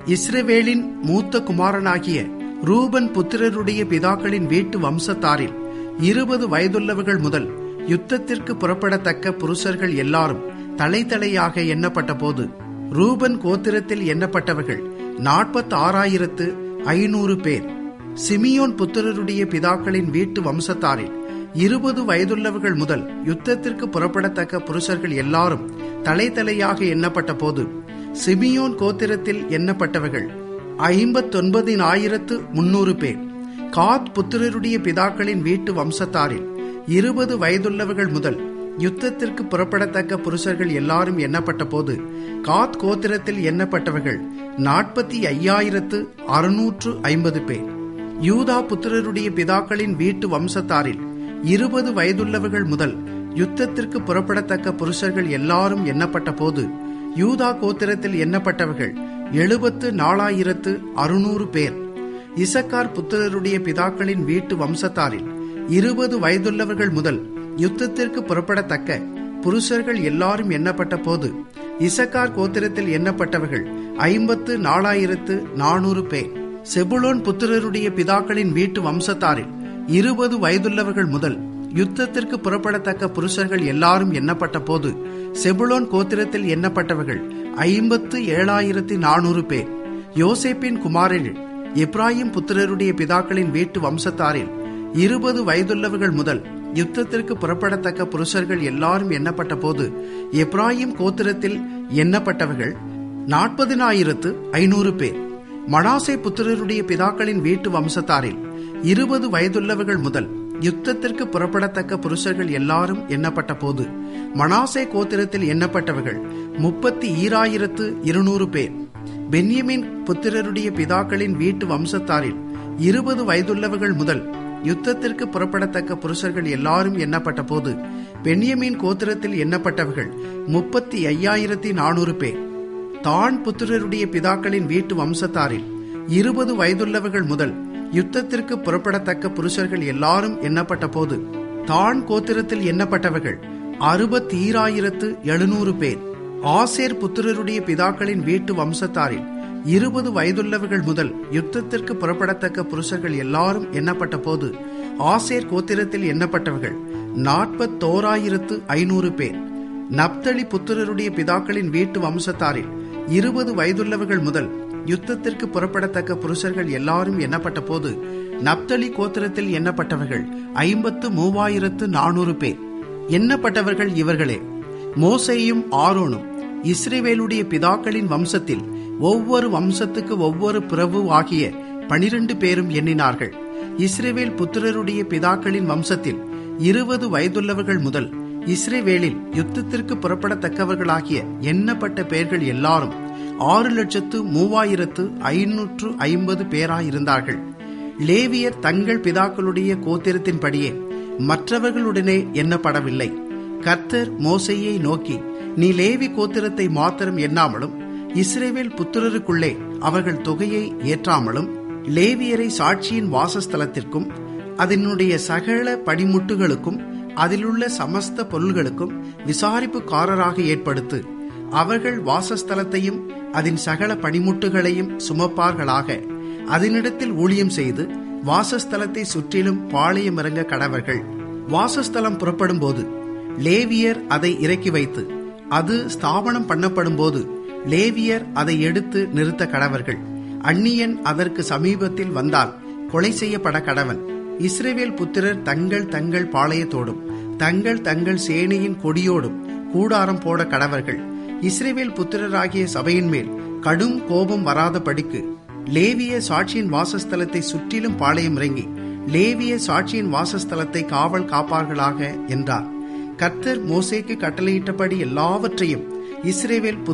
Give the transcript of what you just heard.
இஸ்ரவேலின் மூத்த குமாரனாகிய ரூபன் புத்திரருடைய பிதாக்களின் வீட்டு வம்சத்தாரில் இருபது வயதுள்ளவர்கள் முதல் யுத்தத்திற்கு புறப்படத்தக்க புருஷர்கள் எல்லாரும் தலை தலையாக எண்ணப்பட்ட போது ரூபன் கோத்திரத்தில் எண்ணப்பட்டவர்கள் நாற்பத்தி ஆறாயிரத்து ஐநூறு பேர் சிமியோன் புத்திரருடைய பிதாக்களின் வீட்டு வம்சத்தாரில் இருபது வயதுள்ளவர்கள் முதல் யுத்தத்திற்கு புறப்படத்தக்க புருஷர்கள் எல்லாரும் தலை தலையாக எண்ணப்பட்ட போது சிமியோன் கோத்திரத்தில் எண்ணப்பட்டவர்கள் ஐம்பத்தொன்பதினாயிரத்து முன்னூறு பேர் காத் புத்திரருடைய பிதாக்களின் வீட்டு வம்சத்தாரில் இருபது வயதுள்ளவர்கள் முதல் யுத்தத்திற்கு புறப்படத்தக்க புருஷர்கள் எல்லாரும் எண்ணப்பட்ட போது காத் கோத்திரத்தில் எண்ணப்பட்டவர்கள் நாற்பத்தி ஐயாயிரத்து அறுநூற்று ஐம்பது பேர் யூதா புத்திரருடைய பிதாக்களின் வீட்டு வம்சத்தாரில் இருபது வயதுள்ளவர்கள் முதல் யுத்தத்திற்கு புறப்படத்தக்க புருஷர்கள் எல்லாரும் எண்ணப்பட்ட போது யூதா கோத்திரத்தில் எண்ணப்பட்டவர்கள் எழுபத்து நாலாயிரத்து அறுநூறு பேர் இசக்கார் புத்திரருடைய பிதாக்களின் வீட்டு வம்சத்தாரில் இருபது வயதுள்ளவர்கள் முதல் யுத்தத்திற்கு புறப்படத்தக்க புருஷர்கள் எல்லாரும் எண்ணப்பட்ட போது இசக்கார் கோத்திரத்தில் எண்ணப்பட்டவர்கள் ஐம்பத்து நாலாயிரத்து நானூறு பேர் செபுலோன் புத்திரருடைய பிதாக்களின் வீட்டு வம்சத்தாரில் இருபது வயதுள்ளவர்கள் முதல் யுத்தத்திற்கு புறப்படத்தக்க புருஷர்கள் எல்லாரும் எண்ணப்பட்ட போது செபுலோன் கோத்திரத்தில் எண்ணப்பட்டவர்கள் ஐம்பத்து ஏழாயிரத்தி நானூறு பேர் யோசேப்பின் குமாரர்கள் இப்ராஹிம் புத்திரருடைய பிதாக்களின் வீட்டு வம்சத்தாரில் இருபது வயதுள்ளவர்கள் முதல் யுத்தத்திற்கு புறப்படத்தக்க புருஷர்கள் எல்லாரும் எண்ணப்பட்ட போது எப்ராஹிம் கோத்திரத்தில் எண்ணப்பட்டவர்கள் நாற்பதினாயிரத்து ஐநூறு பேர் மனாசே புத்திரருடைய பிதாக்களின் வீட்டு வம்சத்தாரில் இருபது வயதுள்ளவர்கள் முதல் யுத்தத்திற்கு புறப்படத்தக்க புருஷர்கள் எல்லாரும் எண்ணப்பட்ட போது மனாசே கோத்திரத்தில் எண்ணப்பட்டவர்கள் முப்பத்தி ஈராயிரத்து இருநூறு பேர் பென்யமின் புத்திரருடைய பிதாக்களின் வீட்டு வம்சத்தாரில் இருபது வயதுள்ளவர்கள் முதல் யுத்தத்திற்கு புறப்படத்தக்க புருஷர்கள் எல்லாரும் எண்ணப்பட்ட போது பென்யமின் கோத்திரத்தில் எண்ணப்பட்டவர்கள் முப்பத்தி ஐயாயிரத்தி நானூறு பேர் தான் புத்திரருடைய பிதாக்களின் வீட்டு வம்சத்தாரில் இருபது வயதுள்ளவர்கள் முதல் யுத்தத்திற்கு புறப்படத்தக்க புருஷர்கள் எல்லாரும் எண்ணப்பட்ட போது தான் கோத்திரத்தில் எண்ணப்பட்டவர்கள் அறுபத்தி ஈராயிரத்து எழுநூறு பேர் ஆசேர் புத்திரருடைய பிதாக்களின் வீட்டு வம்சத்தாரில் இருபது வயதுள்ளவர்கள் முதல் யுத்தத்திற்கு புறப்படத்தக்க புருஷர்கள் எல்லாரும் எண்ணப்பட்ட போது ஆசேர் கோத்திரத்தில் எண்ணப்பட்டவர்கள் நாற்பத்தோராயிரத்து ஐநூறு பேர் நப்தளி புத்திரருடைய பிதாக்களின் வீட்டு வம்சத்தாரில் இருபது வயதுள்ளவர்கள் முதல் யுத்தத்திற்கு புறப்படத்தக்க புருஷர்கள் எல்லாரும் எண்ணப்பட்ட போது நப்தலி கோத்திரத்தில் எண்ணப்பட்டவர்கள் ஐம்பத்து மூவாயிரத்து நானூறு பேர் எண்ணப்பட்டவர்கள் இவர்களே மோசையும் ஆரோனும் இஸ்ரேவேலுடைய பிதாக்களின் வம்சத்தில் ஒவ்வொரு வம்சத்துக்கு ஒவ்வொரு பிரபு ஆகிய பனிரெண்டு பேரும் எண்ணினார்கள் இஸ்ரேவேல் புத்திரருடைய பிதாக்களின் வம்சத்தில் இருபது வயதுள்ளவர்கள் முதல் இஸ்ரேவேலில் யுத்தத்திற்கு புறப்படத்தக்கவர்களாகிய எண்ணப்பட்ட பெயர்கள் எல்லாரும் ஆறு லட்சத்து மூவாயிரத்து ஐநூற்று ஐம்பது பேராயிருந்தார்கள் லேவியர் தங்கள் பிதாக்களுடைய கோத்திரத்தின்படியே மற்றவர்களுடனே எண்ணப்படவில்லை கர்த்தர் மோசையை நோக்கி நீ லேவி கோத்திரத்தை மாத்திரம் எண்ணாமலும் இஸ்ரேவேல் புத்திரருக்குள்ளே அவர்கள் தொகையை ஏற்றாமலும் லேவியரை சாட்சியின் வாசஸ்தலத்திற்கும் அதனுடைய சகல படிமுட்டுகளுக்கும் அதிலுள்ள சமஸ்த பொருள்களுக்கும் விசாரிப்புக்காரராக ஏற்படுத்து அவர்கள் வாசஸ்தலத்தையும் அதன் சகல பணிமுட்டுகளையும் சுமப்பார்களாக அதனிடத்தில் ஊழியம் செய்து வாசஸ்தலத்தை சுற்றிலும் பாளையம் இறங்க கடவர்கள் வாசஸ்தலம் புறப்படும் போது லேவியர் அதை இறக்கி வைத்து அது ஸ்தாபனம் பண்ணப்படும் போது லேவியர் அதை எடுத்து நிறுத்த கடவர்கள் அந்நியன் அதற்கு சமீபத்தில் வந்தால் கொலை செய்யப்பட கடவன் இஸ்ரேவேல் புத்திரர் தங்கள் தங்கள் பாளையத்தோடும் தங்கள் தங்கள் சேனையின் கொடியோடும் கூடாரம் போட கடவர்கள் இஸ்ரேவேல் புத்திரராகிய சபையின் மேல் கடும் கோபம் வராதபடிக்கு லேவிய சாட்சியின் வாசஸ்தலத்தை சுற்றிலும் பாளையம் இறங்கி லேவிய சாட்சியின் வாசஸ்தலத்தை காவல் காப்பார்களாக என்றார் கர்த்தர் மோசேக்கு கட்டளையிட்டபடி எல்லாவற்றையும் இஸ்ரேவேல்